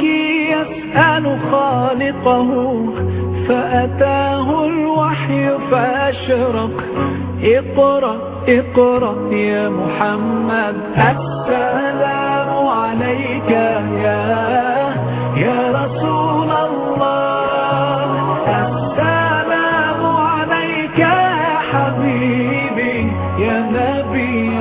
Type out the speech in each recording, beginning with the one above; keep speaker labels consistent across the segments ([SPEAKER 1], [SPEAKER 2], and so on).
[SPEAKER 1] يسأل خالقه فأتاه الوحي فأشرق اقرأ اقرأ يا محمد السلام عليك يا يا رسول الله السلام عليك يا حبيبي يا نبي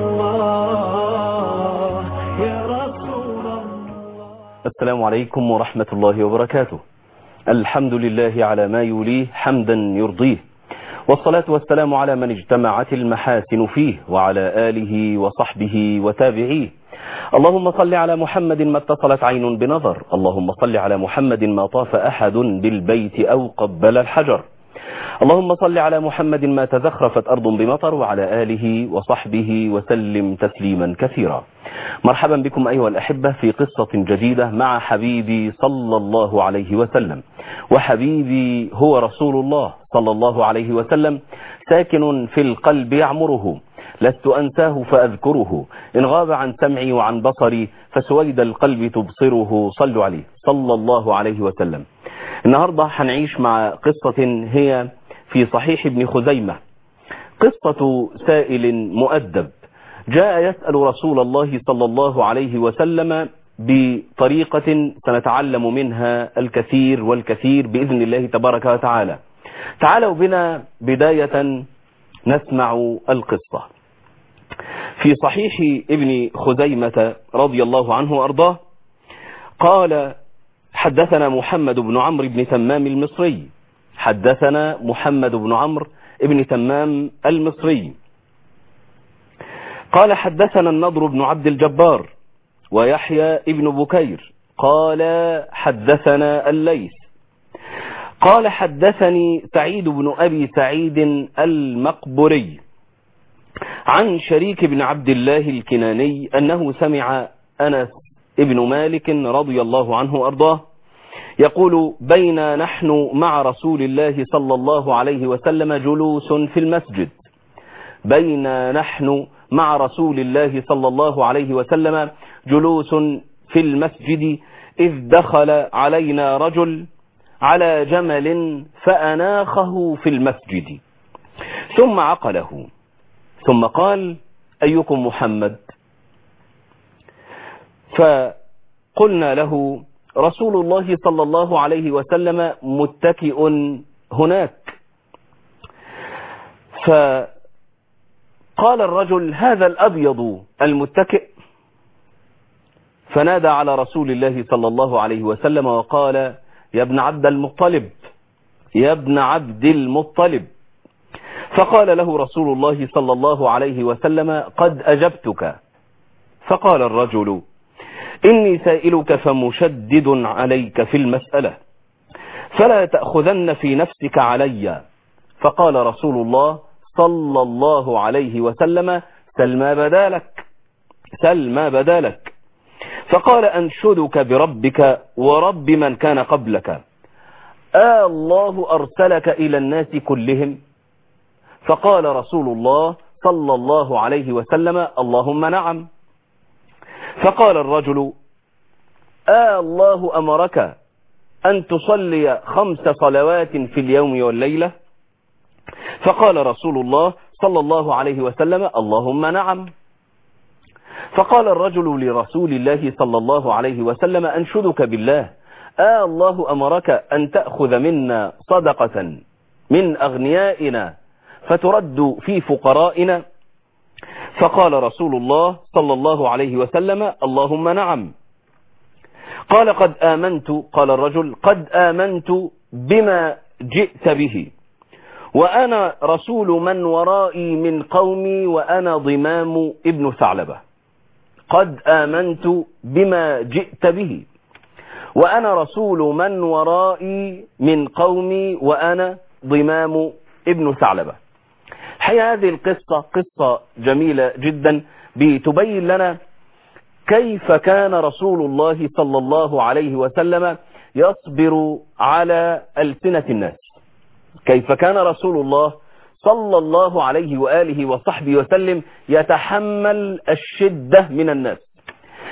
[SPEAKER 1] الله يا رسول الله
[SPEAKER 2] السلام عليكم ورحمة الله وبركاته الحمد لله على ما يوليه حمدا يرضيه والصلاة والسلام على من اجتمعت المحاسن فيه وعلى آله وصحبه وتابعيه اللهم صل على محمد ما اتصلت عين بنظر اللهم صل على محمد ما طاف أحد بالبيت أو قبل الحجر اللهم صل على محمد ما تزخرفت أرض بمطر وعلى آله وصحبه وسلم تسليما كثيرا مرحبا بكم أيها الأحبة في قصة جديدة مع حبيبي صلى الله عليه وسلم وحبيبي هو رسول الله صلى الله عليه وسلم ساكن في القلب يعمره لست أنساه فأذكره إن غاب عن سمعي وعن بصري فسويد القلب تبصره صلوا عليه صلى الله عليه وسلم النهاردة هنعيش مع قصة هي في صحيح ابن خزيمة قصة سائل مؤدب جاء يسأل رسول الله صلى الله عليه وسلم بطريقة سنتعلم منها الكثير والكثير بإذن الله تبارك وتعالى تعالوا بنا بداية نسمع القصة في صحيح ابن خزيمة رضي الله عنه وأرضاه قال حدثنا محمد بن عمرو بن تمام المصري حدثنا محمد بن عمرو بن تمام المصري قال حدثنا النضر بن عبد الجبار ويحيى ابن بكير قال حدثنا الليث قال حدثني سعيد بن أبي سعيد المقبري عن شريك بن عبد الله الكناني أنه سمع أنس ابن مالك رضي الله عنه أرضاه يقول بين نحن مع رسول الله صلى الله عليه وسلم جلوس في المسجد بين نحن مع رسول الله صلى الله عليه وسلم جلوس في المسجد إذ دخل علينا رجل على جمل فأناخه في المسجد ثم عقله ثم قال أيكم محمد فقلنا له رسول الله صلى الله عليه وسلم متكئ هناك فقال الرجل هذا الأبيض المتكئ فنادى على رسول الله صلى الله عليه وسلم وقال يا ابن عبد المطلب يا ابن عبد المطلب فقال له رسول الله صلى الله عليه وسلم قد أجبتك فقال الرجل إني سائلك فمشدد عليك في المسألة فلا تأخذن في نفسك علي فقال رسول الله صلى الله عليه وسلم سل ما بدالك سل ما بدالك فقال أنشدك بربك ورب من كان قبلك آه الله أرسلك إلى الناس كلهم فقال رسول الله صلى الله عليه وسلم اللهم نعم فقال الرجل آه الله أمرك أن تصلي خمس صلوات في اليوم والليلة فقال رسول الله صلى الله عليه وسلم اللهم نعم فقال الرجل لرسول الله صلى الله عليه وسلم أنشدك بالله آه الله أمرك أن تأخذ منا صدقة من أغنيائنا فترد في فقرائنا فقال رسول الله صلى الله عليه وسلم اللهم نعم قال قد آمنت قال الرجل قد آمنت بما جئت به وأنا رسول من ورائي من قومي وأنا ضمام ابن ثعلبة قد آمنت بما جئت به وأنا رسول من ورائي من قومي وأنا ضمام ابن ثعلبة الحقيقة هذه القصة قصة جميلة جدا بتبين لنا كيف كان رسول الله صلى الله عليه وسلم يصبر على ألسنة الناس كيف كان رسول الله صلى الله عليه وآله وصحبه وسلم يتحمل الشدة من الناس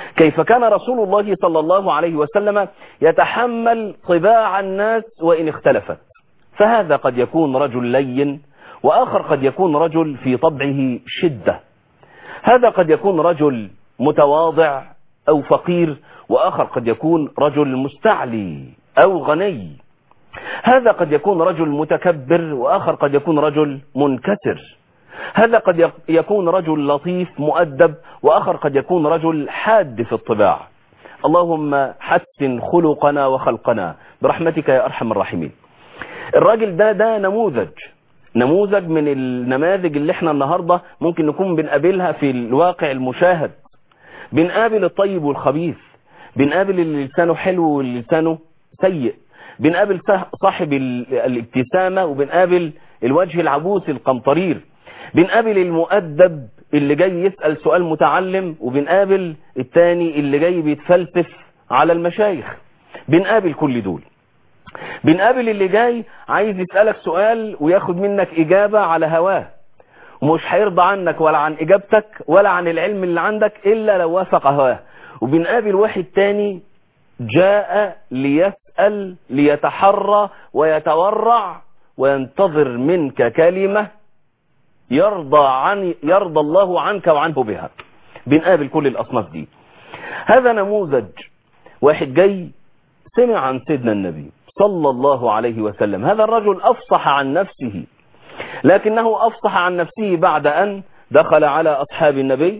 [SPEAKER 2] كيف كان رسول الله صلى الله عليه وسلم يتحمل طباع الناس وإن اختلفت فهذا قد يكون رجل لين وآخر قد يكون رجل في طبعه شدة هذا قد يكون رجل متواضع أو فقير وآخر قد يكون رجل مستعلي أو غني هذا قد يكون رجل متكبر وآخر قد يكون رجل منكسر هذا قد يكون رجل لطيف مؤدب وآخر قد يكون رجل حاد في الطباع اللهم حسن خلقنا وخلقنا برحمتك يا أرحم الراحمين الراجل ده ده نموذج نموذج من النماذج اللي احنا النهاردة ممكن نكون بنقابلها في الواقع المشاهد بنقابل الطيب والخبيث بنقابل اللي لسانه حلو واللي لسانه سيء بنقابل صاحب الابتسامة وبنقابل الوجه العبوس القمطرير بنقابل المؤدب اللي جاي يسأل سؤال متعلم وبنقابل التاني اللي جاي بيتفلسف على المشايخ بنقابل كل دول بنقابل اللي جاي عايز يسألك سؤال وياخد منك إجابة على هواه ومش هيرضى عنك ولا عن إجابتك ولا عن العلم اللي عندك إلا لو وافق هواه وبنقابل واحد تاني جاء ليسأل ليتحرى ويتورع وينتظر منك كلمة يرضى عن يرضى الله عنك وعنه بها بنقابل كل الأصناف دي هذا نموذج واحد جاي سمع عن سيدنا النبي صلى الله عليه وسلم هذا الرجل أفصح عن نفسه لكنه أفصح عن نفسه بعد أن دخل على أصحاب النبي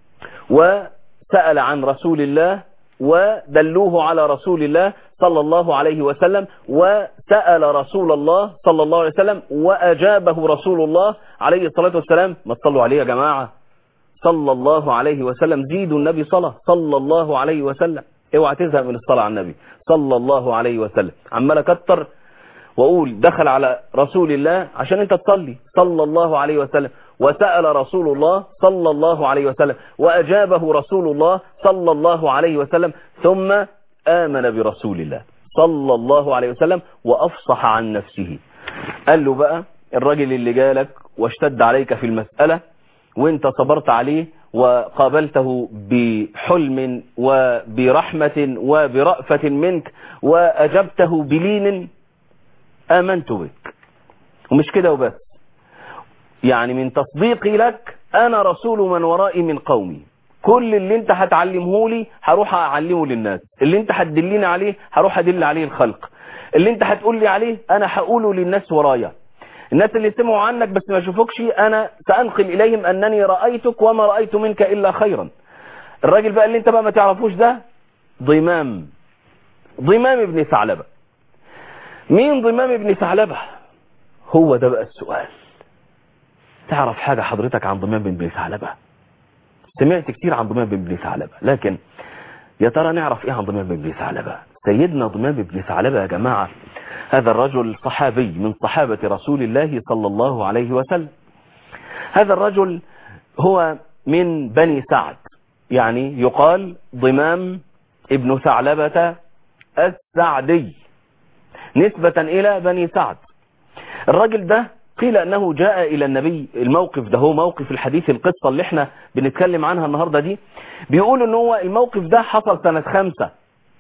[SPEAKER 2] وسأل عن رسول الله ودلوه على رسول الله صلى الله عليه وسلم وسأل رسول الله صلى الله عليه وسلم وأجابه رسول الله عليه الصلاة والسلام ما تصلوا عليه يا جماعة صلى الله عليه وسلم زيدوا النبي صلى صلى الله عليه وسلم اوعى تزهق من الصلاة على النبي صلى الله عليه وسلم عمال اكتر واقول دخل على رسول الله عشان انت تصلي صلى الله عليه وسلم وسأل رسول الله صلى الله عليه وسلم وأجابه رسول الله صلى الله عليه وسلم ثم آمن برسول الله صلى الله عليه وسلم وأفصح عن نفسه قال له بقى الراجل اللي جالك واشتد عليك في المسألة وانت صبرت عليه وقابلته بحلم وبرحمة وبرأفة منك وأجبته بلين آمنت بك ومش كده وبس يعني من تصديقي لك أنا رسول من ورائي من قومي كل اللي انت هتعلمه لي هروح اعلمه للناس اللي انت هتدلني عليه هروح ادل عليه الخلق اللي انت هتقول لي عليه انا هقوله للناس ورايا الناس اللي سمعوا عنك بس ما يشوفوكش انا سانقل اليهم انني رايتك وما رايت منك الا خيرا الراجل بقى اللي انت بقى ما تعرفوش ده ضمام ضمام ابن ثعلبه مين ضمام ابن ثعلبه هو ده بقى السؤال تعرف حاجة حضرتك عن ضمام بن ثعلبة سمعت كتير عن ضمام بن ثعلبة لكن يا ترى نعرف ايه عن ضمام بن ثعلبة سيدنا ضمام بن ثعلبة يا جماعة هذا الرجل صحابي من صحابة رسول الله صلى الله عليه وسلم هذا الرجل هو من بني سعد يعني يقال ضمام ابن ثعلبة السعدي نسبة إلى بني سعد الرجل ده قيل أنه جاء إلى النبي الموقف ده هو موقف الحديث القصة اللي احنا بنتكلم عنها النهاردة دي بيقولوا ان هو الموقف ده حصل سنة خمسة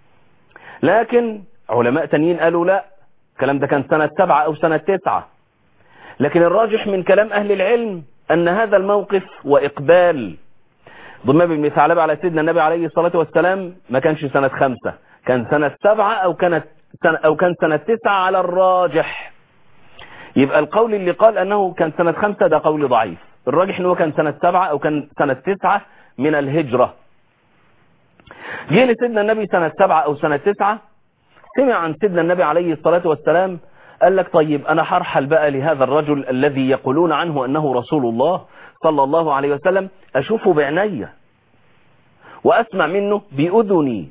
[SPEAKER 2] لكن علماء تانيين قالوا لا الكلام ده كان سنة سبعة أو سنة تسعة لكن الراجح من كلام أهل العلم أن هذا الموقف وإقبال ضمام بن ثعلبة على سيدنا النبي عليه الصلاة والسلام ما كانش سنة خمسة كان سنة سبعة أو كانت سنة أو كان سنة تسعة على الراجح يبقى القول اللي قال أنه كان سنة خمسة ده قول ضعيف الراجح أنه كان سنة سبعة أو كان سنة تسعة من الهجرة جه لسيدنا النبي سنة سبعة أو سنة تسعة سمع عن سيدنا النبي عليه الصلاة والسلام قال لك طيب أنا هرحل بقى لهذا الرجل الذي يقولون عنه أنه رسول الله صلى الله عليه وسلم أشوفه بعيني وأسمع منه بأذني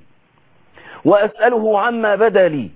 [SPEAKER 2] وأسأله عما بدا لي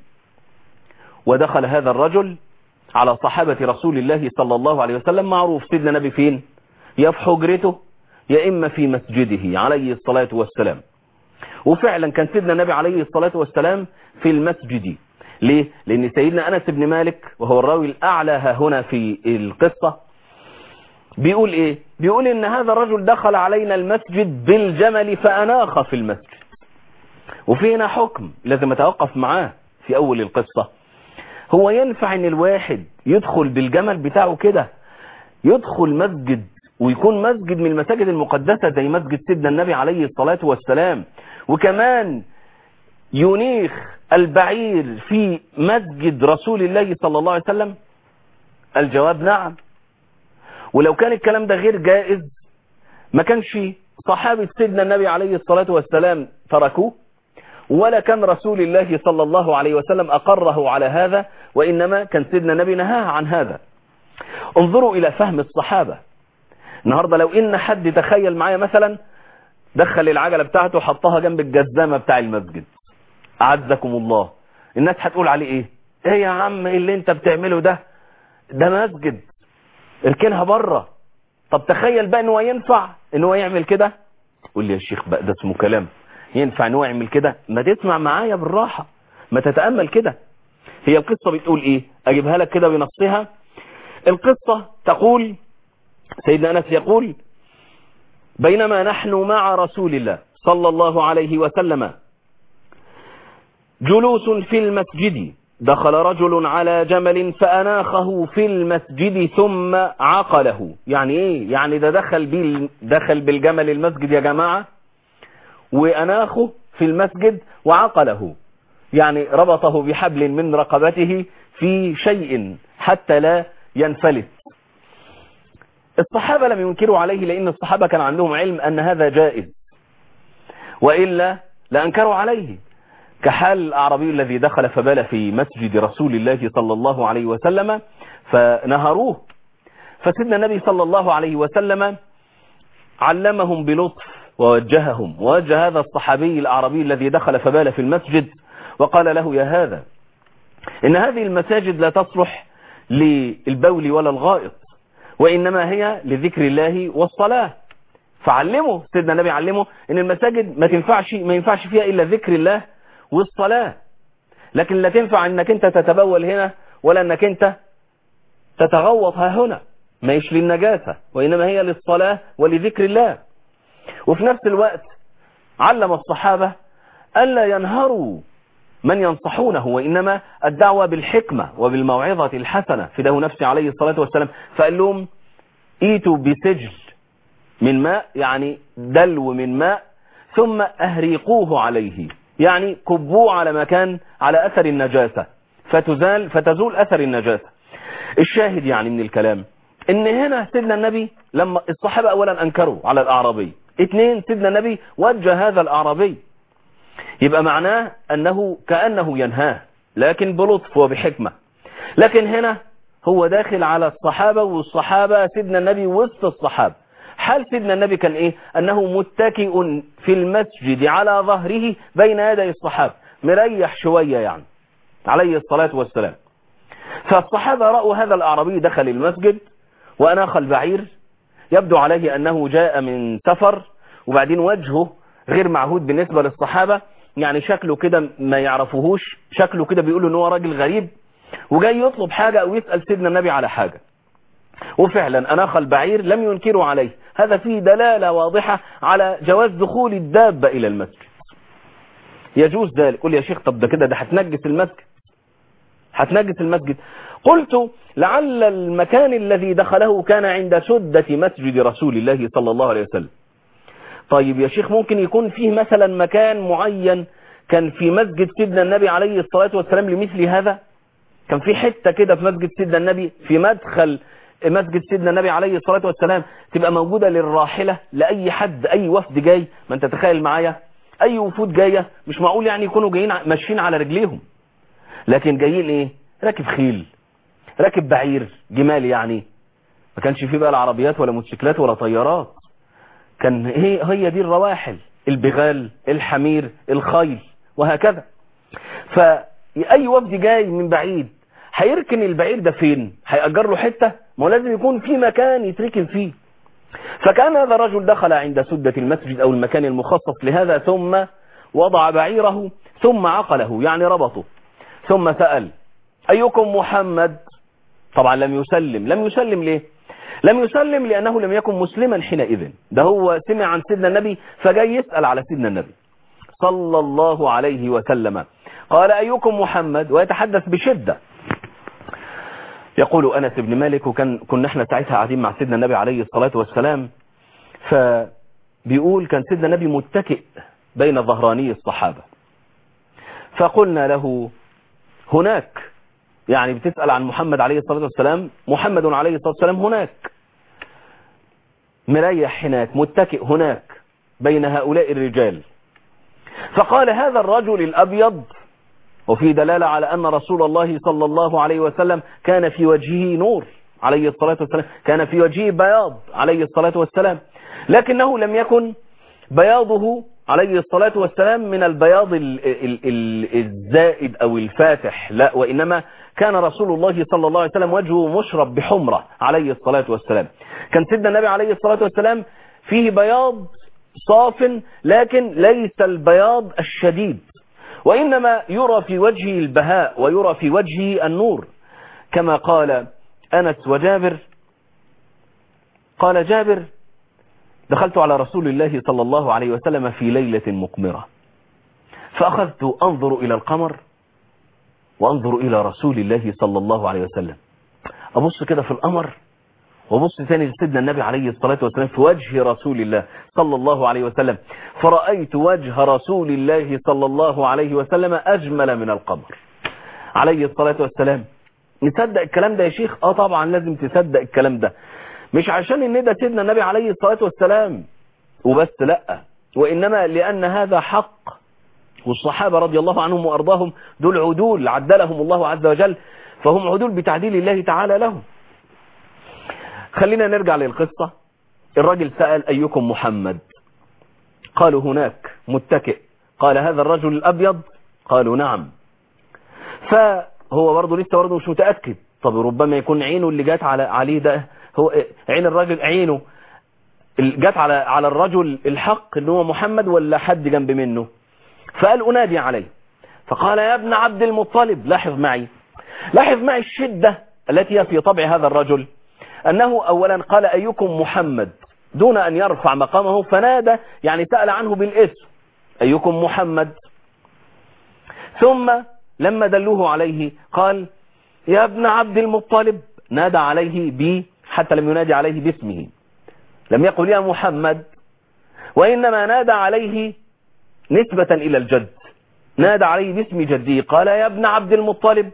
[SPEAKER 2] ودخل هذا الرجل على صحابة رسول الله صلى الله عليه وسلم معروف سيدنا النبي فين يا في حجرته يا إما في مسجده عليه الصلاة والسلام وفعلا كان سيدنا النبي عليه الصلاة والسلام في المسجد ليه؟ لأن سيدنا أنس بن مالك وهو الراوي الأعلى ها هنا في القصة بيقول ايه بيقول ان هذا الرجل دخل علينا المسجد بالجمل فاناخ في المسجد وفي هنا حكم لازم اتوقف معاه في اول القصة هو ينفع ان الواحد يدخل بالجمل بتاعه كده يدخل مسجد ويكون مسجد من المساجد المقدسة زي مسجد سيدنا النبي عليه الصلاة والسلام وكمان ينيخ البعير في مسجد رسول الله صلى الله عليه وسلم الجواب نعم ولو كان الكلام ده غير جائز ما كانش صحابة سيدنا النبي عليه الصلاة والسلام تركوه ولا كان رسول الله صلى الله عليه وسلم أقره على هذا وإنما كان سيدنا النبي نهاه عن هذا انظروا إلى فهم الصحابة النهاردة لو إن حد تخيل معايا مثلا دخل العجلة بتاعته وحطها جنب الجزامة بتاع المسجد أعزكم الله الناس هتقول عليه إيه إيه يا عم إيه اللي أنت بتعمله ده ده مسجد اركنها بره طب تخيل بقى ان هو ينفع ان هو يعمل كده قول لي يا شيخ بقى ده اسمه كلام ينفع ان هو يعمل كده ما تسمع معايا بالراحة ما تتأمل كده هي القصة بتقول ايه اجيبها لك كده بنصها القصة تقول سيدنا انس يقول بينما نحن مع رسول الله صلى الله عليه وسلم جلوس في المسجد دخل رجل على جمل فأناخه في المسجد ثم عقله يعني ايه يعني ده دخل, بال دخل بالجمل المسجد يا جماعة وأناخه في المسجد وعقله يعني ربطه بحبل من رقبته في شيء حتى لا ينفلت الصحابة لم ينكروا عليه لأن الصحابة كان عندهم علم أن هذا جائز وإلا لأنكروا عليه كحال الأعرابي الذي دخل فبال في مسجد رسول الله صلى الله عليه وسلم فنهروه فسيدنا النبي صلى الله عليه وسلم علمهم بلطف ووجههم ووجه هذا الصحابي الأعرابي الذي دخل فبال في المسجد وقال له يا هذا إن هذه المساجد لا تصلح للبول ولا الغائط وإنما هي لذكر الله والصلاة فعلمه سيدنا النبي علمه ان المساجد ما تنفعش ما ينفعش فيها الا ذكر الله والصلاة لكن لا تنفع انك انت تتبول هنا ولا انك انت تتغوط ها هنا ما يش للنجاسة وانما هي للصلاة ولذكر الله وفي نفس الوقت علم الصحابة ألا ينهروا من ينصحونه وإنما الدعوة بالحكمة وبالموعظة الحسنة فده نفسي عليه الصلاة والسلام فقال لهم ايتوا بسجل من ماء يعني دلو من ماء ثم أهريقوه عليه يعني كبوه على مكان على أثر النجاسة فتزال فتزول أثر النجاسة الشاهد يعني من الكلام ان هنا سيدنا النبي لما الصحابة اولا انكروا على الاعرابي اثنين سيدنا النبي وجه هذا الاعرابي يبقى معناه انه كأنه ينهاه لكن بلطف وبحكمة لكن هنا هو داخل على الصحابة والصحابة سيدنا النبي وسط الصحابة حال سيدنا النبي كان ايه انه متكئ في المسجد على ظهره بين يدي الصحابة مريح شوية يعني عليه الصلاة والسلام فالصحابة رأوا هذا الأعرابي دخل المسجد وأناخ البعير يبدو عليه أنه جاء من سفر وبعدين وجهه غير معهود بالنسبة للصحابة يعني شكله كده ما يعرفوهوش شكله كده بيقولوا ان هو راجل غريب وجاي يطلب حاجة او يسأل سيدنا النبي على حاجة وفعلا أناخ البعير لم ينكروا عليه هذا فيه دلالة واضحة على جواز دخول الدابة إلى المسجد يجوز ذلك قل يا شيخ طب ده كده ده هتنجس المسجد هتنجس المسجد قلت لعل المكان الذي دخله كان عند سدة مسجد رسول الله صلى الله عليه وسلم طيب يا شيخ ممكن يكون فيه مثلا مكان معين كان في مسجد سيدنا النبي عليه الصلاة والسلام لمثل هذا كان في حتة كده في مسجد سيدنا النبي في مدخل مسجد سيدنا النبي عليه الصلاة والسلام تبقى موجودة للراحلة لأي حد أي وفد جاي ما انت تخيل معايا أي وفود جاية مش معقول يعني يكونوا جايين ماشيين على رجليهم لكن جايين ايه راكب خيل راكب بعير جمال يعني ما كانش فيه بقى العربيات ولا موتوسيكلات ولا طيارات كان هي, هي دي الرواحل البغال الحمير الخيل وهكذا فأي وفد جاي من بعيد هيركن البعير ده فين هيأجر له حتة ما هو لازم يكون في مكان يتركن فيه فكان هذا الرجل دخل عند سدة المسجد أو المكان المخصص لهذا ثم وضع بعيره ثم عقله يعني ربطه ثم سأل أيكم محمد طبعا لم يسلم لم يسلم ليه لم يسلم لأنه لم يكن مسلما حينئذ ده هو سمع عن سيدنا النبي فجاي يسأل على سيدنا النبي صلى الله عليه وسلم قال أيكم محمد ويتحدث بشدة يقول أنس بن مالك وكان كنا احنا ساعتها قاعدين مع سيدنا النبي عليه الصلاة والسلام فبيقول كان سيدنا النبي متكئ بين ظهراني الصحابة فقلنا له هناك يعني بتسأل عن محمد عليه الصلاة والسلام محمد عليه الصلاة والسلام هناك مريح هناك متكئ هناك بين هؤلاء الرجال فقال هذا الرجل الأبيض وفي دلالة على أن رسول الله صلى الله عليه وسلم كان في وجهه نور عليه الصلاة والسلام كان في وجهه بياض عليه الصلاة والسلام لكنه لم يكن بياضه عليه الصلاة والسلام من البياض ال ال ال الزائد أو الفاتح لا وإنما كان رسول الله صلى الله عليه وسلم وجهه مشرب بحمرة عليه الصلاة والسلام كان سيدنا النبي عليه الصلاة والسلام فيه بياض صاف لكن ليس البياض الشديد وإنما يرى في وجهه البهاء ويرى في وجهه النور كما قال أنس وجابر قال جابر دخلت على رسول الله صلى الله عليه وسلم في ليلة مقمرة فأخذت أنظر إلى القمر وأنظر إلى رسول الله صلى الله عليه وسلم أبص كده في القمر وبص ثاني لسيدنا النبي عليه الصلاة والسلام في وجه رسول الله صلى الله عليه وسلم فرأيت وجه رسول الله صلى الله عليه وسلم أجمل من القمر عليه الصلاة والسلام نصدق الكلام ده يا شيخ اه طبعا لازم تصدق الكلام ده مش عشان ان ده سيدنا النبي عليه الصلاة والسلام وبس لا وإنما لأن هذا حق والصحابة رضي الله عنهم وأرضاهم دول عدول عدلهم الله عز وجل فهم عدول بتعديل الله تعالى لهم خلينا نرجع للقصة الرجل سأل أيكم محمد قالوا هناك متكئ قال هذا الرجل الأبيض قالوا نعم فهو برضه لسه برضه مش متأكد طب ربما يكون عينه اللي جات على عليه ده هو عين الرجل عينه جات على على الرجل الحق اللي هو محمد ولا حد جنب منه فقال أنادي عليه فقال يا ابن عبد المطلب لاحظ معي لاحظ معي الشدة التي هي في طبع هذا الرجل أنه أولا قال أيكم محمد دون أن يرفع مقامه فنادى يعني سأل عنه بالاسم أيكم محمد ثم لما دلوه عليه قال يا ابن عبد المطلب نادى عليه ب حتى لم ينادي عليه باسمه لم يقل يا محمد وإنما نادى عليه نسبة إلى الجد نادى عليه باسم جده قال يا ابن عبد المطلب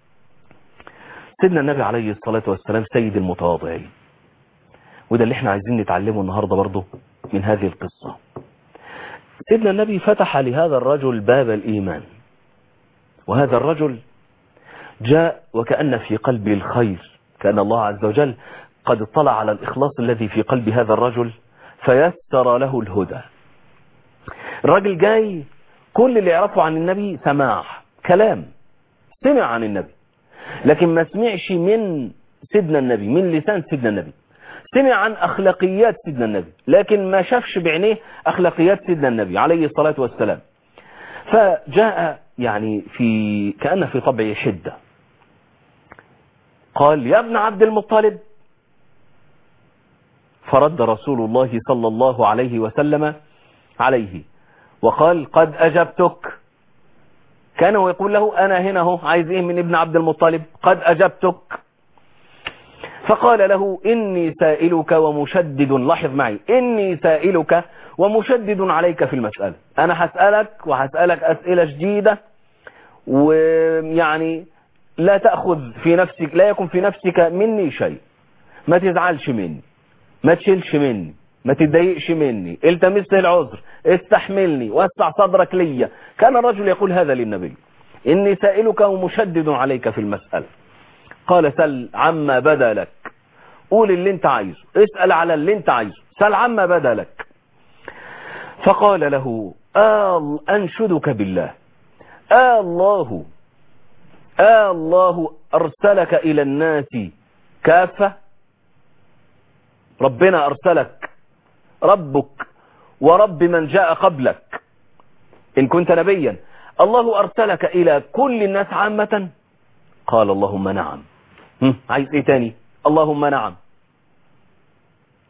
[SPEAKER 2] سيدنا النبي عليه الصلاة والسلام سيد المتواضعين وده اللي احنا عايزين نتعلمه النهاردة برضه من هذه القصة سيدنا النبي فتح لهذا الرجل باب الإيمان وهذا الرجل جاء وكأن في قلبه الخير كأن الله عز وجل قد اطلع على الإخلاص الذي في قلب هذا الرجل فيسر له الهدى الراجل جاي كل اللي يعرفه عن النبي سماع كلام سمع عن النبي لكن ما سمعش من سيدنا النبي من لسان سيدنا النبي سمع عن أخلاقيات سيدنا النبي لكن ما شافش بعينيه أخلاقيات سيدنا النبي عليه الصلاة والسلام فجاء يعني في كأن في طبعه حدة قال يا ابن عبد المطلب فرد رسول الله صلى الله عليه وسلم عليه وقال قد أجبتك كان يقول له أنا هنا هو عايز إيه من ابن عبد المطلب قد أجبتك فقال له إني سائلك ومشدد لاحظ معي إني سائلك ومشدد عليك في المسألة أنا هسألك وهسألك أسئلة جديدة ويعني لا تأخذ في نفسك لا يكن في نفسك مني شيء ما تزعلش مني ما تشيلش مني ما تتضايقش مني التمس العذر استحملني واسع صدرك ليا كان الرجل يقول هذا للنبي إني سائلك ومشدد عليك في المسألة قال سل عما بدا لك قول اللي انت عايزه اسأل على اللي انت عايزه سل عما بدا لك فقال له آه أنشدك بالله آه الله آه الله أرسلك إلى الناس كافة ربنا أرسلك ربك ورب من جاء قبلك إن كنت نبيا الله أرسلك إلى كل الناس عامة قال اللهم نعم هم، عايز إيه تاني اللهم نعم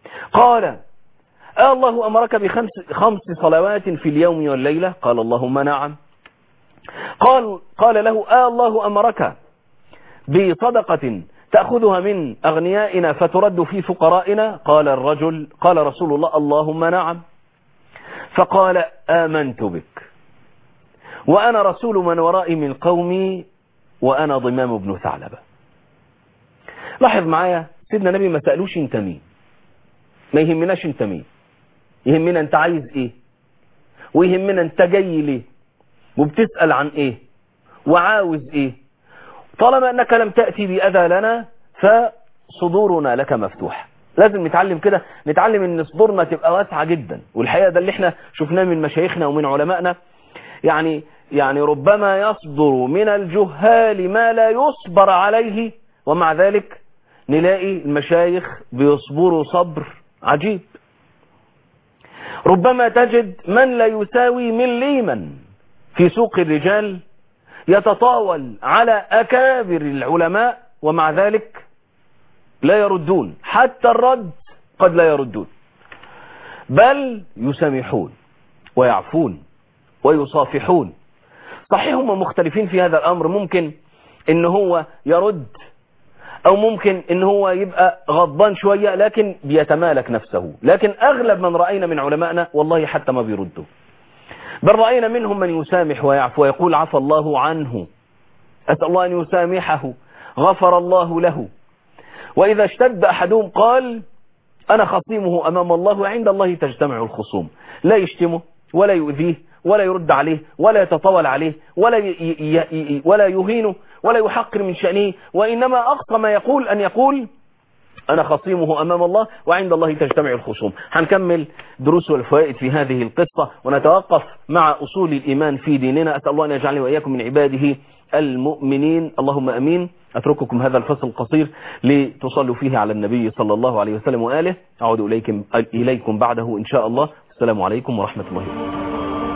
[SPEAKER 2] قال آه الله أمرك بخمس خمس صلوات في اليوم والليلة قال اللهم نعم قال قال له آه الله أمرك بصدقة تأخذها من أغنيائنا فترد في فقرائنا قال الرجل قال رسول الله اللهم نعم فقال آمنت بك وأنا رسول من ورائي من قومي وأنا ضمام بن ثعلبة لاحظ معايا سيدنا النبي ما سألوش انت مين ما يهمناش انت مين يهمنا انت عايز ايه ويهمنا انت جاي ليه وبتسأل عن ايه وعاوز ايه طالما انك لم تأتي بأذى لنا فصدورنا لك مفتوح لازم نتعلم كده نتعلم ان صدورنا تبقى واسعة جدا والحقيقة ده اللي احنا شفناه من مشايخنا ومن علمائنا يعني يعني ربما يصدر من الجهال ما لا يصبر عليه ومع ذلك نلاقي المشايخ بيصبروا صبر عجيب ربما تجد من لا يساوي مليما في سوق الرجال يتطاول على أكابر العلماء ومع ذلك لا يردون حتى الرد قد لا يردون بل يسامحون ويعفون ويصافحون صحيح هم مختلفين في هذا الأمر ممكن ان هو يرد او ممكن ان هو يبقى غضبان شوية لكن بيتمالك نفسه لكن اغلب من رأينا من علمائنا والله حتى ما بيردوا بل رأينا منهم من يسامح ويعفو ويقول عفى الله عنه أسأل الله أن يسامحه غفر الله له وإذا اشتد أحدهم قال أنا خصيمه أمام الله وعند الله تجتمع الخصوم لا يشتمه ولا يؤذيه ولا يرد عليه ولا يتطول عليه ولا ي... ي... ي... ولا يهينه ولا يحقر من شأنه وإنما أقصى ما يقول أن يقول أنا خصيمه أمام الله وعند الله تجتمع الخصوم هنكمل دروس والفوائد في هذه القصة ونتوقف مع أصول الإيمان في ديننا أسأل الله أن يجعلني وإياكم من عباده المؤمنين اللهم أمين أترككم هذا الفصل القصير لتصلوا فيه على النبي صلى الله عليه وسلم وآله أعود إليكم, إليكم بعده إن شاء الله السلام عليكم ورحمة الله وبركاته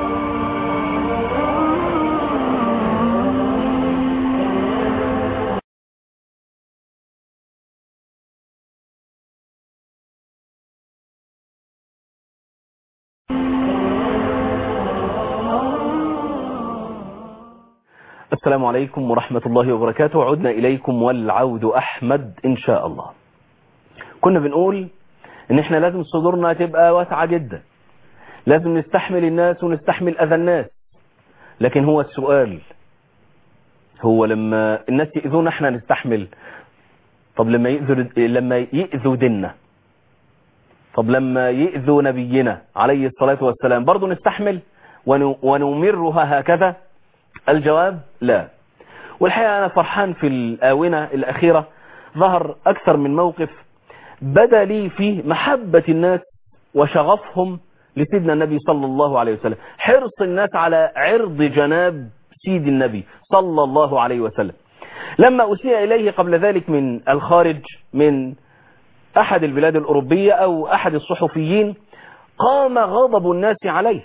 [SPEAKER 2] السلام عليكم ورحمة الله وبركاته عدنا إليكم والعود أحمد إن شاء الله كنا بنقول إن إحنا لازم صدورنا تبقى واسعة جدا لازم نستحمل الناس ونستحمل أذى الناس لكن هو السؤال هو لما الناس يأذونا إحنا نستحمل طب لما يأذوا لما يأذوا ديننا طب لما يأذوا نبينا عليه الصلاة والسلام برضه نستحمل ونمرها هكذا الجواب لا والحقيقة أنا فرحان في الآونة الأخيرة ظهر أكثر من موقف بدا لي فيه محبة الناس وشغفهم لسيدنا النبي صلى الله عليه وسلم حرص الناس على عرض جناب سيد النبي صلى الله عليه وسلم لما أسيء إليه قبل ذلك من الخارج من أحد البلاد الأوروبية أو أحد الصحفيين قام غضب الناس عليه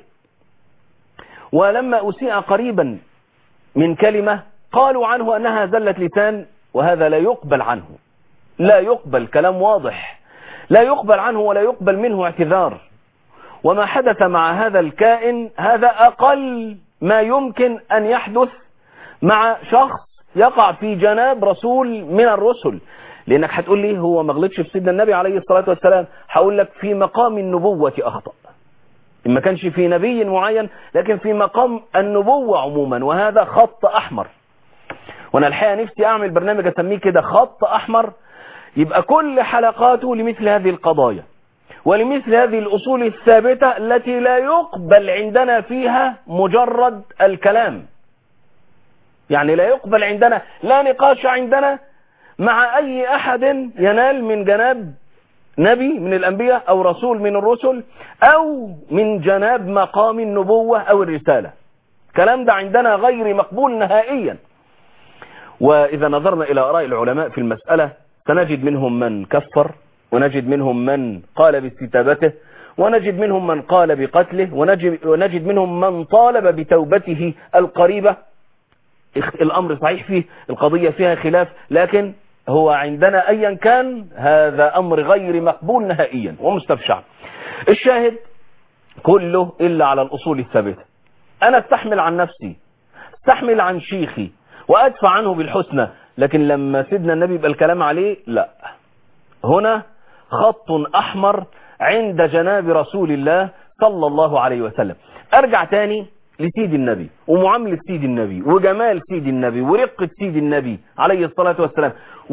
[SPEAKER 2] ولما أسيء قريبا من كلمة قالوا عنه أنها زلة لسان وهذا لا يقبل عنه لا يقبل كلام واضح لا يقبل عنه ولا يقبل منه اعتذار وما حدث مع هذا الكائن هذا أقل ما يمكن أن يحدث مع شخص يقع في جناب رسول من الرسل لأنك هتقول لي هو ما غلطش في سيدنا النبي عليه الصلاة والسلام هقول لك في مقام النبوة أخطأ ما كانش في نبي معين لكن في مقام النبوة عموما وهذا خط أحمر وانا الحقيقة نفسي اعمل برنامج اسميه كده خط احمر يبقى كل حلقاته لمثل هذه القضايا ولمثل هذه الأصول الثابتة التي لا يقبل عندنا فيها مجرد الكلام يعني لا يقبل عندنا لا نقاش عندنا مع أي أحد ينال من جناب نبي من الأنبياء أو رسول من الرسل أو من جناب مقام النبوة أو الرسالة كلام ده عندنا غير مقبول نهائيا وإذا نظرنا إلى آراء العلماء في المسألة سنجد منهم من كفر ونجد منهم من قال باستتابته ونجد منهم من قال بقتله ونجد, ونجد منهم من طالب بتوبته القريبة الأمر صحيح فيه القضية فيها خلاف لكن هو عندنا ايا كان هذا امر غير مقبول نهائيا ومستبشع الشاهد كله الا على الاصول الثابته انا استحمل عن نفسي استحمل عن شيخي وادفع عنه بالحسنى لكن لما سيدنا النبي يبقى الكلام عليه لا هنا خط احمر عند جناب رسول الله صلى الله عليه وسلم ارجع تاني لسيد النبي ومعاملة سيد النبي وجمال سيد النبي ورقة سيد النبي عليه الصلاة والسلام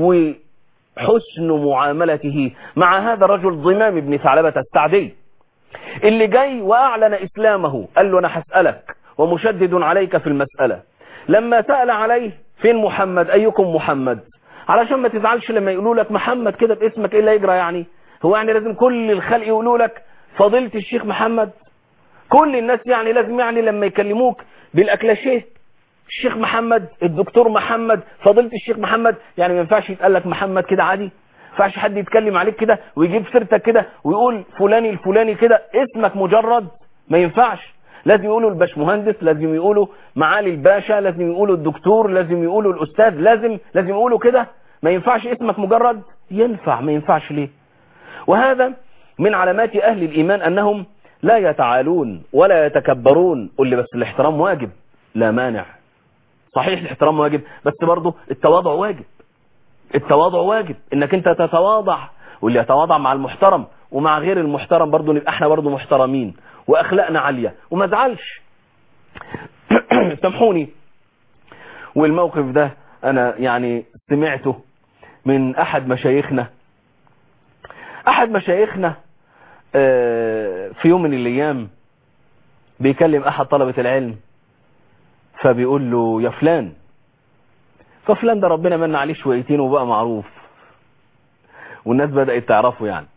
[SPEAKER 2] وحسن معاملته مع هذا الرجل ضمام بن ثعلبة السعدي اللي جاي وأعلن إسلامه قال له أنا هسألك ومشدد عليك في المسألة لما سأل عليه فين محمد أيكم محمد علشان ما تزعلش لما يقولوا لك محمد كده باسمك إيه اللي يجرى يعني هو يعني لازم كل الخلق يقولوا لك فضيلة الشيخ محمد كل الناس يعني لازم يعني لما يكلموك بالاكلاشيه الشيخ محمد الدكتور محمد فضيله الشيخ محمد يعني ما ينفعش يتقال لك محمد كده عادي ما ينفعش حد يتكلم عليك كده ويجيب سيرتك كده ويقول فلاني الفلاني كده اسمك مجرد ما ينفعش لازم يقولوا الباشمهندس لازم يقولوا معالي الباشا لازم يقولوا الدكتور لازم يقولوا الاستاذ لازم لازم يقولوا كده ما ينفعش اسمك مجرد ينفع ما ينفعش ليه وهذا من علامات اهل الايمان انهم لا يتعالون ولا يتكبرون قل لي بس الاحترام واجب لا مانع صحيح الاحترام واجب بس برضه التواضع واجب التواضع واجب انك انت تتواضع واللي يتواضع مع المحترم ومع غير المحترم برضه نبقى احنا برضه محترمين واخلاقنا عالية وما ازعلش سامحوني والموقف ده انا يعني سمعته من احد مشايخنا احد مشايخنا في يوم من الايام بيكلم احد طلبة العلم فبيقول له يا فلان ففلان ده ربنا من عليه شويتين وبقى معروف والناس بدأت تعرفه يعني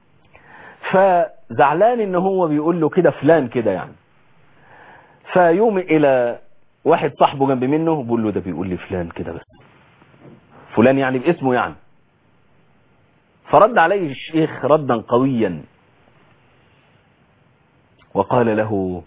[SPEAKER 2] فزعلان ان هو بيقول له كده فلان كده يعني فيوم الى واحد صاحبه جنب منه بيقول له ده بيقول لي فلان كده بس فلان يعني باسمه يعني فرد عليه الشيخ ردا قويا وقال له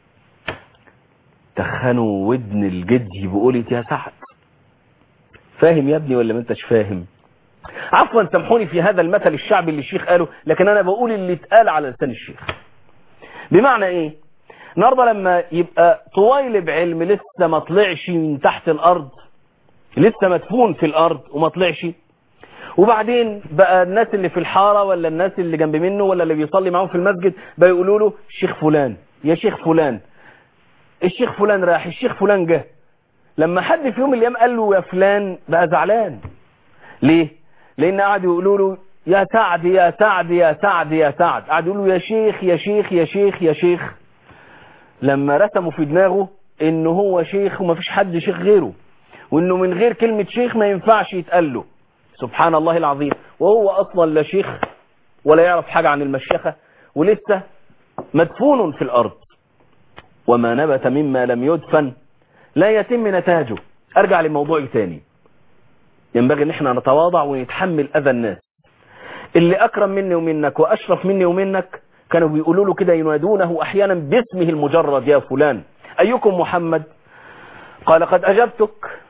[SPEAKER 2] تخنوا ودن الجدي بقولة يا سعد فاهم يا ابني ولا ما انتش فاهم عفوا سامحوني في هذا المثل الشعبي اللي الشيخ قاله لكن انا بقول اللي اتقال على لسان الشيخ بمعنى ايه النهارده لما يبقى طويلب علم لسه ما طلعش من تحت الارض لسه مدفون في الارض وما طلعش وبعدين بقى الناس اللي في الحارة ولا الناس اللي جنب منه ولا اللي بيصلي معاهم في المسجد بقى يقولوا له الشيخ فلان يا شيخ فلان الشيخ فلان راح الشيخ فلان جه لما حد في يوم من الايام قال له يا فلان بقى زعلان ليه لان قعدوا يقولوا له يا سعد يا سعد يا سعد يا سعد قعدوا يقولوا يا شيخ يا شيخ يا شيخ يا شيخ لما رسموا في دماغه ان هو شيخ وما فيش حد شيخ غيره وانه من غير كلمة شيخ ما ينفعش يتقال له سبحان الله العظيم وهو اصلا لا شيخ ولا يعرف حاجة عن المشيخة ولسه مدفون في الارض وما نبت مما لم يدفن لا يتم نتاجه ارجع لموضوعي تاني ينبغي ان احنا نتواضع ونتحمل اذى الناس اللي اكرم مني ومنك واشرف مني ومنك كانوا بيقولوا له كده ينادونه احيانا باسمه المجرد يا فلان ايكم محمد قال قد اجبتك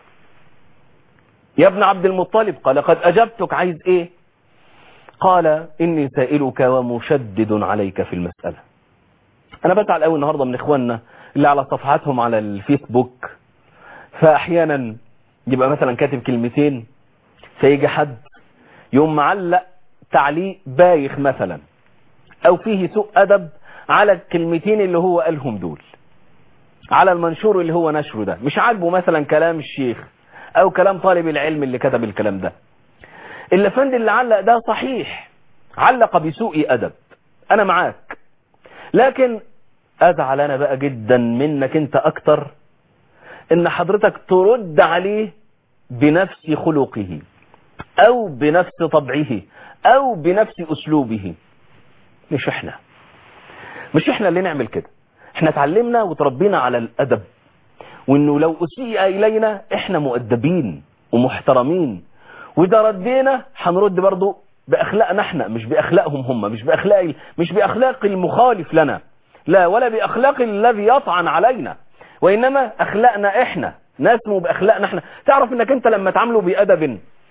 [SPEAKER 2] يا ابن عبد المطلب قال قد اجبتك عايز ايه قال اني سائلك ومشدد عليك في المسألة انا بزعل قوي النهاردة من اخواننا اللي على صفحاتهم على الفيسبوك فاحيانا يبقى مثلا كاتب كلمتين فيجي حد يوم معلق تعليق بايخ مثلا او فيه سوء ادب على الكلمتين اللي هو قالهم دول على المنشور اللي هو نشره ده مش عاجبه مثلا كلام الشيخ او كلام طالب العلم اللي كتب الكلام ده اللفند اللي علق ده صحيح علق بسوء ادب انا معاك لكن ازعل انا بقى جدا منك انت اكتر ان حضرتك ترد عليه بنفس خلقه او بنفس طبعه او بنفس اسلوبه مش احنا مش احنا اللي نعمل كده احنا اتعلمنا وتربينا على الادب وانه لو اسيء الينا احنا مؤدبين ومحترمين واذا ردينا هنرد برضو باخلاقنا احنا مش باخلاقهم هم مش باخلاق مش باخلاق المخالف لنا لا ولا باخلاق الذي يطعن علينا وانما اخلاقنا احنا نسمو باخلاقنا احنا تعرف انك انت لما تعامله بادب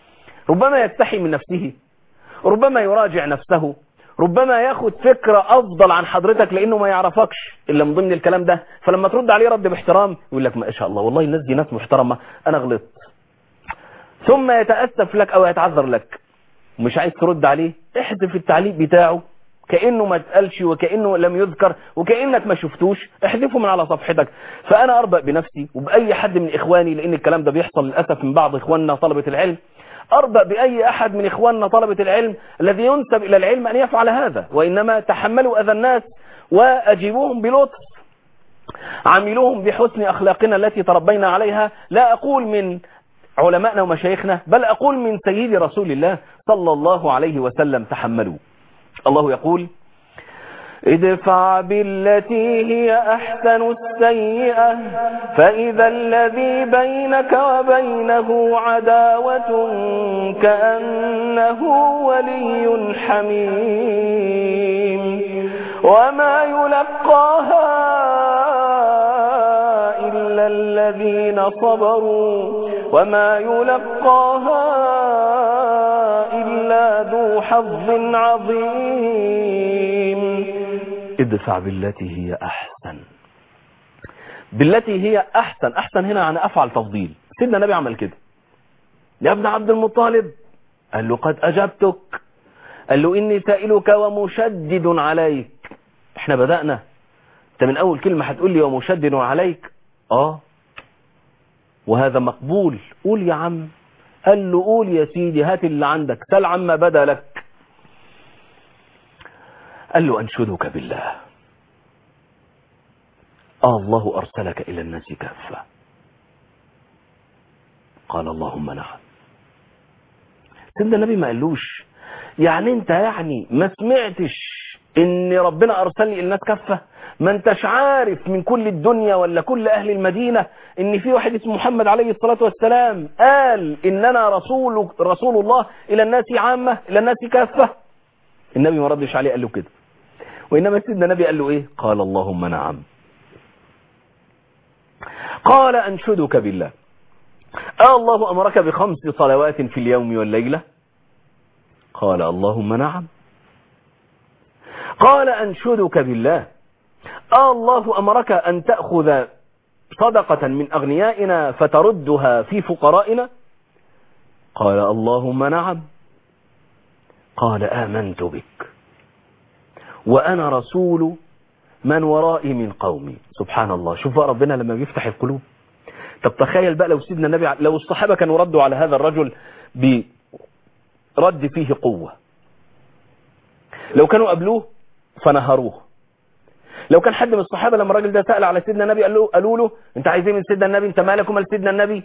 [SPEAKER 2] ربما يستحي من نفسه ربما يراجع نفسه ربما ياخد فكرة افضل عن حضرتك لانه ما يعرفكش الا من ضمن الكلام ده فلما ترد عليه رد باحترام يقول لك ما شاء الله والله الناس دي ناس محترمة انا غلطت ثم يتأسف لك او يتعذر لك مش عايز ترد عليه احذف التعليق بتاعه كأنه ما اتقالش وكأنه لم يذكر وكأنك ما شفتوش احذفه من على صفحتك فأنا أربأ بنفسي وبأي حد من إخواني لأن الكلام ده بيحصل للأسف من بعض إخواننا طلبة العلم أربأ بأي أحد من إخواننا طلبة العلم الذي ينسب إلى العلم أن يفعل هذا وإنما تحملوا أذى الناس وأجيبوهم بلطف عاملوهم بحسن أخلاقنا التي تربينا عليها لا أقول من علمائنا ومشايخنا بل أقول من سيد رسول الله صلى الله عليه وسلم تحملوا الله يقول ادفع بالتي هي أحسن السيئة فإذا الذي بينك وبينه عداوة كأنه ولي حميم وما يلقاها إلا الذين صبروا وما يلقاها إلا ذو حظ عظيم ادفع بالتي هي أحسن بالتي هي أحسن أحسن هنا عن أفعل تفضيل سيدنا النبي عمل كده يا ابن عبد المطالب قال له قد أجبتك قال له إني سائلك ومشدد عليك احنا بدأنا انت من أول كلمة هتقول لي ومشدد عليك اه وهذا مقبول قول يا عم قال له قول يا سيدي هات اللي عندك سل عما بدا لك قال له أنشدك بالله آه الله أرسلك إلى الناس كافة قال اللهم نعم سيدنا النبي ما قالوش يعني انت يعني ما سمعتش ان ربنا ارسلني الى الناس كافه ما انتش عارف من كل الدنيا ولا كل اهل المدينه ان في واحد اسمه محمد عليه الصلاه والسلام قال ان انا رسول رسول الله الى الناس عامه الى الناس كافه النبي ما ردش عليه قال له كده وانما سيدنا النبي قال له ايه قال اللهم نعم قال انشدك بالله آه الله امرك بخمس صلوات في اليوم والليله قال اللهم نعم قال أنشدك بالله آه الله أمرك أن تأخذ صدقة من أغنيائنا فتردها في فقرائنا قال اللهم نعم قال آمنت بك وأنا رسول من ورائي من قومي سبحان الله شوف بقى ربنا لما بيفتح القلوب طب تخيل بقى لو سيدنا النبي لو الصحابة كانوا ردوا على هذا الرجل برد فيه قوة لو كانوا قبلوه فنهروه لو كان حد من الصحابة لما الراجل ده سأل على سيدنا النبي قال له قالوا له انت عايز ايه من سيدنا النبي انت مالك ومال سيدنا النبي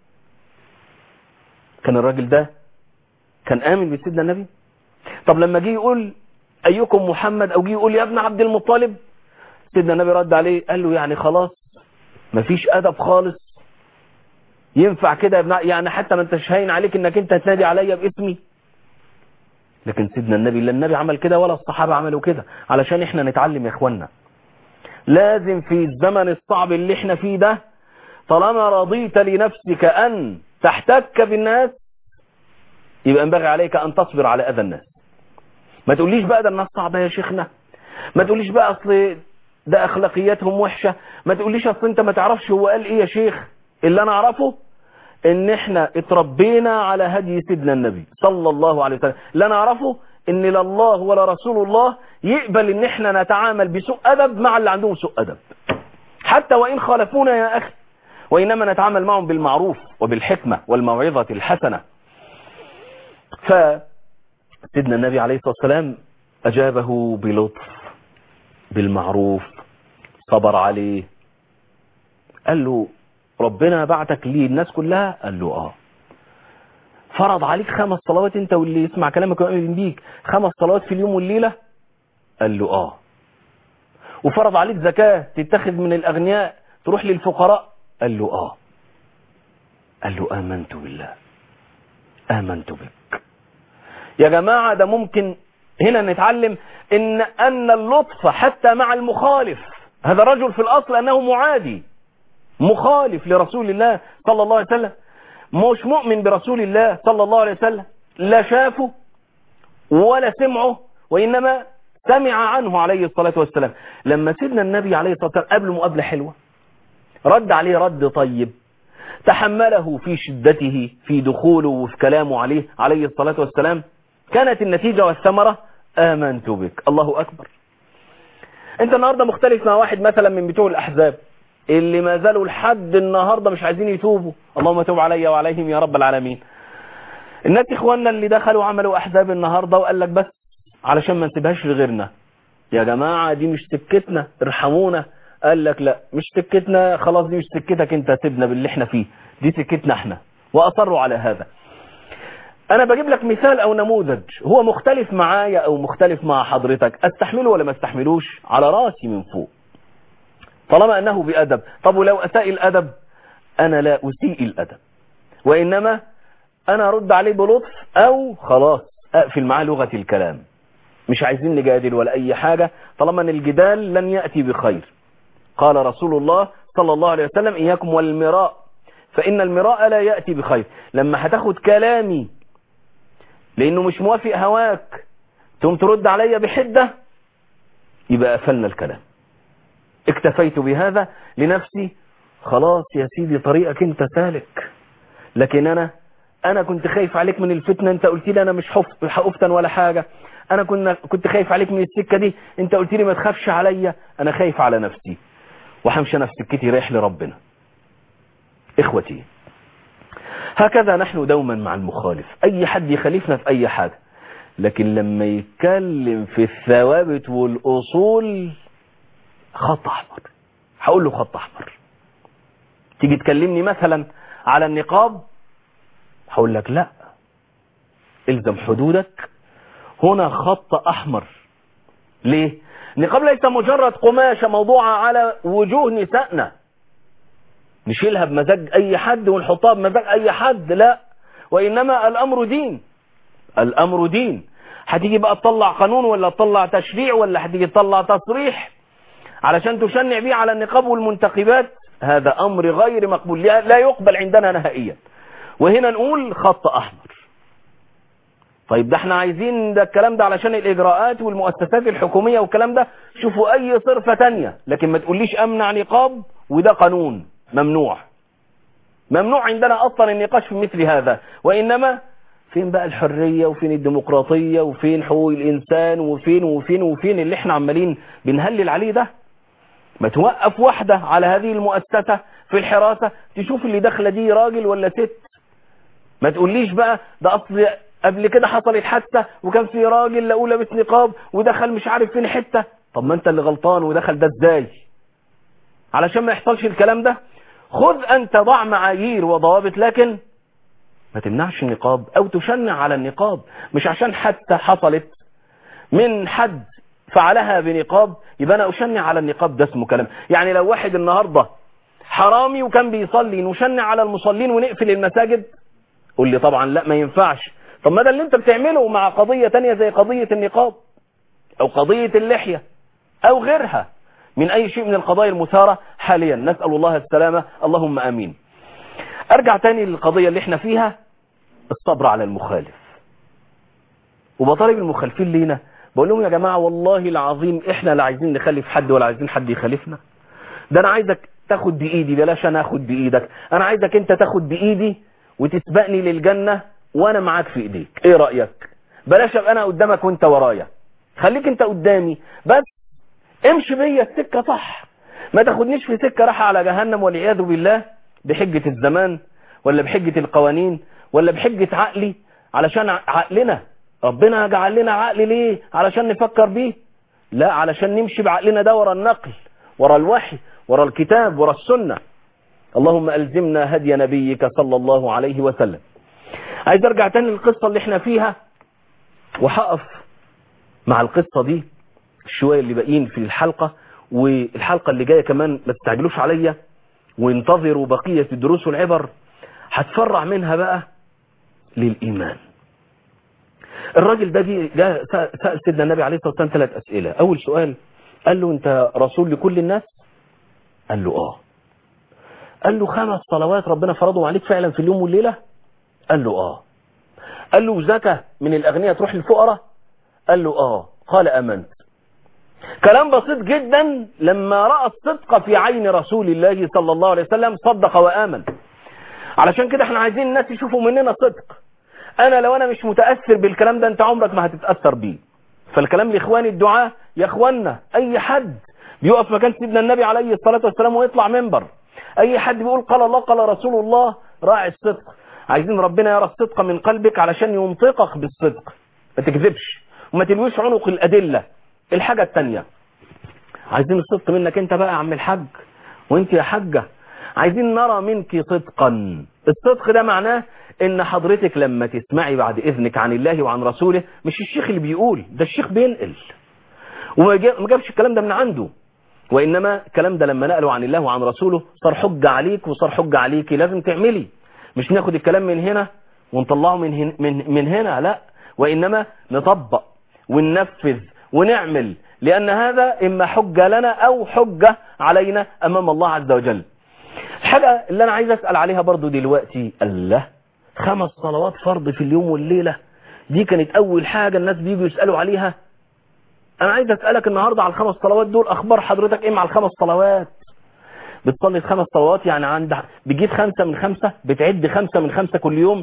[SPEAKER 2] كان الراجل ده كان آمن بسيدنا النبي طب لما جه يقول ايكم محمد او جه يقول يا ابن عبد المطلب سيدنا النبي رد عليه قال له يعني خلاص مفيش ادب خالص ينفع كده يا ابن يعني حتى ما انتش هاين عليك انك انت تنادي عليا باسمي لكن سيدنا النبي لا النبي عمل كده ولا الصحابة عملوا كده علشان احنا نتعلم يا اخوانا لازم في الزمن الصعب اللي احنا فيه ده طالما رضيت لنفسك ان تحتك بالناس يبقى ينبغي عليك ان تصبر على اذى الناس ما تقوليش بقى ده الناس صعبة يا شيخنا ما تقوليش بقى اصل ده اخلاقياتهم وحشة ما تقوليش اصل انت ما تعرفش هو قال ايه يا شيخ اللي انا اعرفه ان احنا اتربينا على هدي سيدنا النبي صلى الله عليه وسلم لا نعرفه ان لا الله ولا رسول الله يقبل ان احنا نتعامل بسوء ادب مع اللي عندهم سوء ادب حتى وان خالفونا يا اخي وانما نتعامل معهم بالمعروف وبالحكمة والموعظة الحسنة فسيدنا النبي عليه الصلاة والسلام اجابه بلطف بالمعروف صبر عليه قال له ربنا بعتك ليه الناس كلها قال له اه فرض عليك خمس صلوات انت واللي يسمع كلامك ويؤمن بيك خمس صلوات في اليوم والليلة قال له اه وفرض عليك زكاة تتخذ من الاغنياء تروح للفقراء قال له اه قال له امنت بالله امنت بك يا جماعة ده ممكن هنا نتعلم ان ان اللطف حتى مع المخالف هذا رجل في الاصل انه معادي مخالف لرسول الله صلى الله عليه وسلم مش مؤمن برسول الله صلى الله عليه وسلم لا شافه ولا سمعه وإنما سمع عنه عليه الصلاة والسلام لما سيدنا النبي عليه الصلاة والسلام قبل مقابلة حلوة رد عليه رد طيب تحمله في شدته في دخوله وفي كلامه عليه عليه الصلاة والسلام كانت النتيجة والثمرة آمنت بك الله أكبر انت النهاردة مختلف مع واحد مثلا من بتوع الأحزاب اللي ما زالوا لحد النهاردة مش عايزين يتوبوا اللهم توب علي وعليهم يا رب العالمين الناس اخواننا اللي دخلوا عملوا احزاب النهاردة وقال لك بس علشان ما نسيبهاش لغيرنا يا جماعة دي مش سكتنا ارحمونا قال لك لا مش سكتنا خلاص دي مش سكتك انت سيبنا باللي احنا فيه دي سكتنا احنا واصروا على هذا انا بجيب لك مثال او نموذج هو مختلف معايا او مختلف مع حضرتك استحمله ولا ما استحملوش على راسي من فوق طالما انه بادب طب ولو اساء الادب انا لا اسيء الادب وانما انا ارد عليه بلطف او خلاص اقفل معاه لغة الكلام مش عايزين نجادل ولا اي حاجة طالما ان الجدال لن يأتي بخير قال رسول الله صلى الله عليه وسلم اياكم والمراء فان المراء لا يأتي بخير لما هتاخد كلامي لانه مش موافق هواك ثم ترد علي بحدة يبقى قفلنا الكلام اكتفيت بهذا لنفسي خلاص يا سيدي طريقك انت سالك لكن انا انا كنت خايف عليك من الفتنة انت قلت لي انا مش هفتن ولا حاجة انا كنا كنت خايف عليك من السكة دي انت قلت لي ما تخافش عليا انا خايف على نفسي وهمشي انا في سكتي رايح لربنا اخوتي هكذا نحن دوما مع المخالف اي حد يخالفنا في اي حاجة لكن لما يتكلم في الثوابت والاصول خط احمر هقول له خط احمر تيجي تكلمني مثلا على النقاب هقول لك لا الزم حدودك هنا خط احمر ليه النقاب ليس مجرد قماشة موضوعة على وجوه نسائنا نشيلها بمزاج اي حد ونحطها بمزاج اي حد لا وانما الامر دين الامر دين هتيجي بقى تطلع قانون ولا تطلع تشريع ولا هتيجي تطلع تصريح علشان تشنع بيه على النقاب والمنتقبات هذا امر غير مقبول لا يقبل عندنا نهائيا وهنا نقول خط احمر طيب ده احنا عايزين ده الكلام ده علشان الاجراءات والمؤسسات الحكومية والكلام ده شوفوا اي صرفة تانية لكن ما تقوليش امنع نقاب وده قانون ممنوع ممنوع عندنا اصلا النقاش في مثل هذا وانما فين بقى الحرية وفين الديمقراطية وفين حقوق الانسان وفين وفين وفين اللي احنا عمالين بنهلل عليه ده ما توقف واحدة على هذه المؤسسة في الحراسة تشوف اللي داخله دي راجل ولا ست ما تقوليش بقى ده اصل قبل كده حصلت حادثة وكان في راجل لقوا لابس نقاب ودخل مش عارف فين حتة طب ما انت اللي غلطان ودخل ده ازاي علشان ما يحصلش الكلام ده خذ انت ضع معايير وضوابط لكن ما تمنعش النقاب او تشنع على النقاب مش عشان حتى حصلت من حد فعلها بنقاب يبقى انا اشنع على النقاب ده اسمه كلام يعني لو واحد النهاردة حرامي وكان بيصلي نشنع على المصلين ونقفل المساجد قول لي طبعا لا ما ينفعش طب ما ده اللي انت بتعمله مع قضية تانية زي قضية النقاب او قضية اللحية او غيرها من اي شيء من القضايا المثارة حاليا نسأل الله السلامة اللهم امين ارجع تاني للقضية اللي احنا فيها الصبر على المخالف وبطالب المخالفين لينا بقول لهم يا جماعة والله العظيم احنا لا عايزين نخلف حد ولا عايزين حد يخالفنا ده انا عايزك تاخد بايدي بلاش انا اخد بايدك انا عايزك انت تاخد بايدي وتسبقني للجنة وانا معاك في ايديك ايه رأيك بلاش ابقى انا قدامك وانت ورايا خليك انت قدامي بس امشي بيا السكة صح ما تاخدنيش في سكة راح على جهنم والعياذ بالله بحجة الزمان ولا بحجة القوانين ولا بحجة عقلي علشان عقلنا ربنا جعل لنا عقل ليه علشان نفكر بيه لا علشان نمشي بعقلنا ده ورا النقل ورا الوحي ورا الكتاب ورا السنة اللهم ألزمنا هدي نبيك صلى الله عليه وسلم عايز ارجع تاني للقصة اللي احنا فيها وهقف مع القصة دي شوية اللي باقيين في الحلقة والحلقة اللي جاية كمان ما تستعجلوش عليا وانتظروا بقية الدروس والعبر هتفرع منها بقى للإيمان الراجل ده جاء سأل سيدنا النبي عليه الصلاة والسلام ثلاث أسئلة أول سؤال قال له أنت رسول لكل الناس قال له آه قال له خمس صلوات ربنا فرضهم عليك فعلا في اليوم والليلة قال له اه قال له زكاة من الأغنياء تروح للفقراء قال له اه قال أمنت كلام بسيط جدا لما رأى الصدق في عين رسول الله صلى الله عليه وسلم صدق وآمن علشان كده احنا عايزين الناس يشوفوا مننا صدق انا لو انا مش متأثر بالكلام ده انت عمرك ما هتتأثر بيه فالكلام لاخواني الدعاء يا اخوانا اي حد بيقف مكان سيدنا النبي عليه الصلاة والسلام ويطلع منبر اي حد بيقول قال الله قال رسول الله راعي الصدق عايزين ربنا يرى الصدق من قلبك علشان ينطقك بالصدق ما تكذبش وما تلويش عنق الادلة الحاجة التانية عايزين الصدق منك انت بقى يا عم الحاج وانت يا حاجة عايزين نرى منك صدقا الصدق ده معناه ان حضرتك لما تسمعي بعد اذنك عن الله وعن رسوله مش الشيخ اللي بيقول ده الشيخ بينقل وما جا- ما جابش الكلام ده من عنده وانما الكلام ده لما نقله عن الله وعن رسوله صار حجة عليك وصار حجة عليكي لازم تعملي مش ناخد الكلام من هنا ونطلعه من هنا, من, من هنا لا وانما نطبق وننفذ ونعمل لان هذا اما حجة لنا او حجة علينا امام الله عز وجل الحاجة اللي انا عايز اسأل عليها برضو دلوقتي الله خمس صلوات فرض في اليوم والليلة دي كانت اول حاجة الناس بيجوا يسألوا عليها انا عايز اسألك النهاردة على الخمس صلوات دول اخبار حضرتك ايه مع الخمس صلوات بتصلي الخمس صلوات يعني عند بتجيب خمسة من خمسة بتعد خمسة من خمسة كل يوم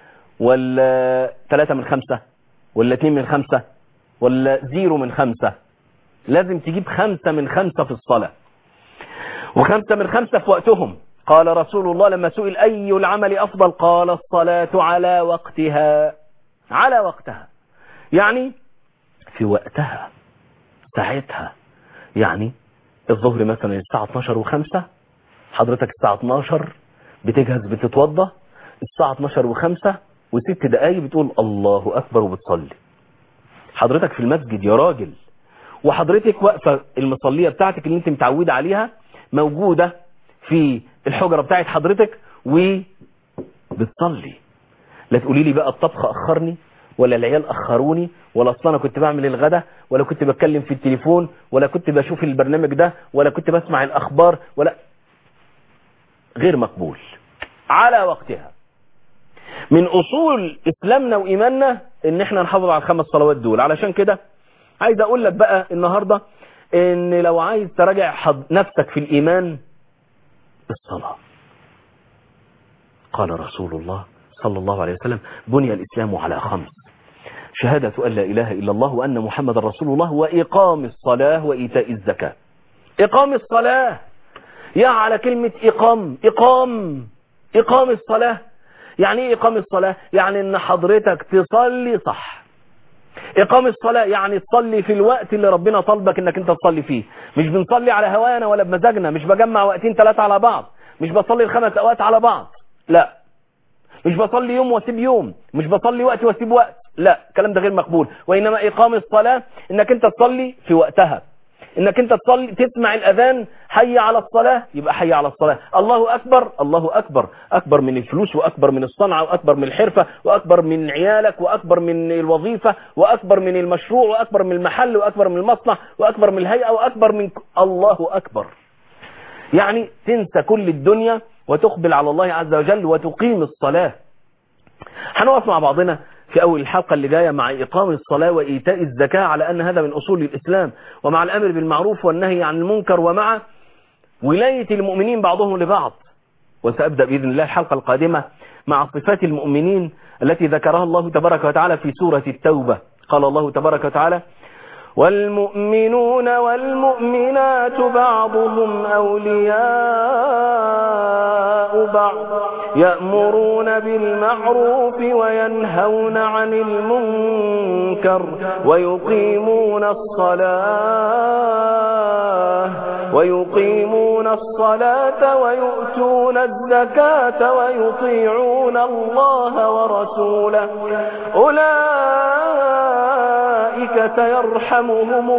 [SPEAKER 2] ولا ثلاثة من خمسة ولا اتنين من خمسة ولا زيرو من خمسة لازم تجيب خمسة من خمسة في الصلاة وخمسة من خمسة في وقتهم قال رسول الله لما سئل أي العمل أفضل قال الصلاة على وقتها على وقتها يعني في وقتها ساعتها يعني الظهر مثلا الساعة 12 وخمسة حضرتك الساعة 12 بتجهز بتتوضى الساعة 12 وخمسة وست دقايق بتقول الله أكبر وبتصلي حضرتك في المسجد يا راجل وحضرتك واقفة المصلية بتاعتك اللي انت متعودة عليها موجودة في الحجرة بتاعت حضرتك وبتصلي لا تقولي لي بقى الطبخ أخرني ولا العيال أخروني ولا أصلا أنا كنت بعمل الغدا ولا كنت بتكلم في التليفون ولا كنت بشوف البرنامج ده ولا كنت بسمع الأخبار ولا غير مقبول على وقتها من أصول إسلامنا وإيماننا إن إحنا نحافظ على الخمس صلوات دول علشان كده عايز أقول لك بقى النهاردة إن لو عايز تراجع حض- نفسك في الإيمان الصلاة قال رسول الله صلى الله عليه وسلم بني الإسلام على خمس شهادة أن لا إله إلا الله وأن محمد رسول الله وإقام الصلاة وإيتاء الزكاة إقام الصلاة يا على كلمة إقام إقام إقام الصلاة يعني إيه إقام الصلاة يعني إن حضرتك تصلي صح إقام الصلاة يعني تصلي في الوقت اللي ربنا طلبك إنك أنت تصلي فيه مش بنصلي على هوانا ولا بمزاجنا مش بجمع وقتين ثلاثة على بعض مش بصلي الخمس أوقات على بعض لا مش بصلي يوم واسيب يوم مش بصلي وقت واسيب وقت لا الكلام ده غير مقبول وإنما إقام الصلاة إنك أنت تصلي في وقتها انك انت تصلي تسمع الاذان حي على الصلاة يبقى حي على الصلاة الله اكبر الله اكبر اكبر من الفلوس واكبر من الصنعة واكبر من الحرفة واكبر من عيالك واكبر من الوظيفة واكبر من المشروع واكبر من المحل واكبر من المصنع واكبر من الهيئة واكبر من الله اكبر يعني تنسى كل الدنيا وتقبل على الله عز وجل وتقيم الصلاة هنقف مع بعضنا في أول الحلقة اللي جاية مع إقام الصلاة وإيتاء الزكاة على أن هذا من أصول الإسلام ومع الأمر بالمعروف والنهي عن المنكر ومع ولاية المؤمنين بعضهم لبعض وسأبدأ بإذن الله الحلقة القادمة مع صفات المؤمنين التي ذكرها الله تبارك وتعالى في سورة التوبة قال الله تبارك وتعالى والمؤمنون والمؤمنات بعضهم أولياء بعض يأمرون بالمعروف وينهون عن المنكر ويقيمون الصلاة ويقيمون الصلاة ويؤتون الزكاة ويطيعون الله ورسوله أولئك سيرحمهم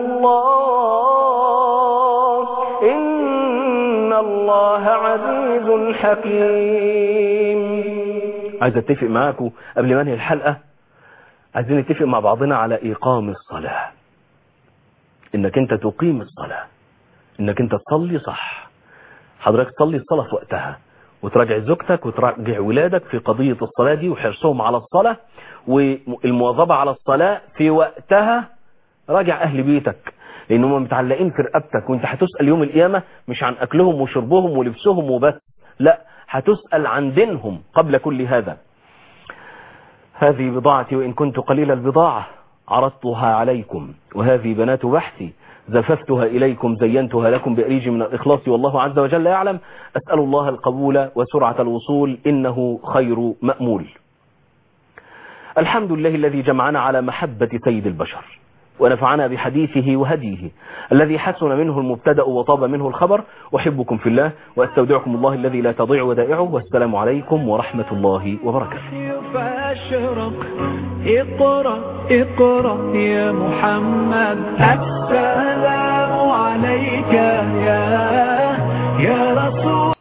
[SPEAKER 2] الله إن الله عزيز حكيم عايز اتفق معاكم قبل ما انهي الحلقة عايزين نتفق مع بعضنا على إقام الصلاة إنك أنت تقيم الصلاة إنك أنت تصلي صح حضرتك تصلي الصلاة في وقتها وتراجع زوجتك وتراجع ولادك في قضية الصلاة دي وحرصهم على الصلاة والمواظبة على الصلاة في وقتها راجع أهل بيتك لأن هم متعلقين في رقبتك وانت هتسأل يوم القيامة مش عن أكلهم وشربهم ولبسهم وبس لا هتسأل عن دينهم قبل كل هذا هذه بضاعتي وإن كنت قليل البضاعة عرضتها عليكم وهذه بنات بحثي زففتها إليكم زينتها لكم بأريج من الإخلاص والله عز وجل يعلم أسأل الله القبول وسرعة الوصول إنه خير مأمول الحمد لله الذي جمعنا على محبة سيد البشر ونفعنا بحديثه وهديه الذي حسن منه المبتدأ وطاب منه الخبر أحبكم في الله وأستودعكم الله الذي لا تضيع ودائعه والسلام عليكم ورحمة الله وبركاته
[SPEAKER 1] فاشرق اقرأ اقرأ يا محمد السلام عليك يا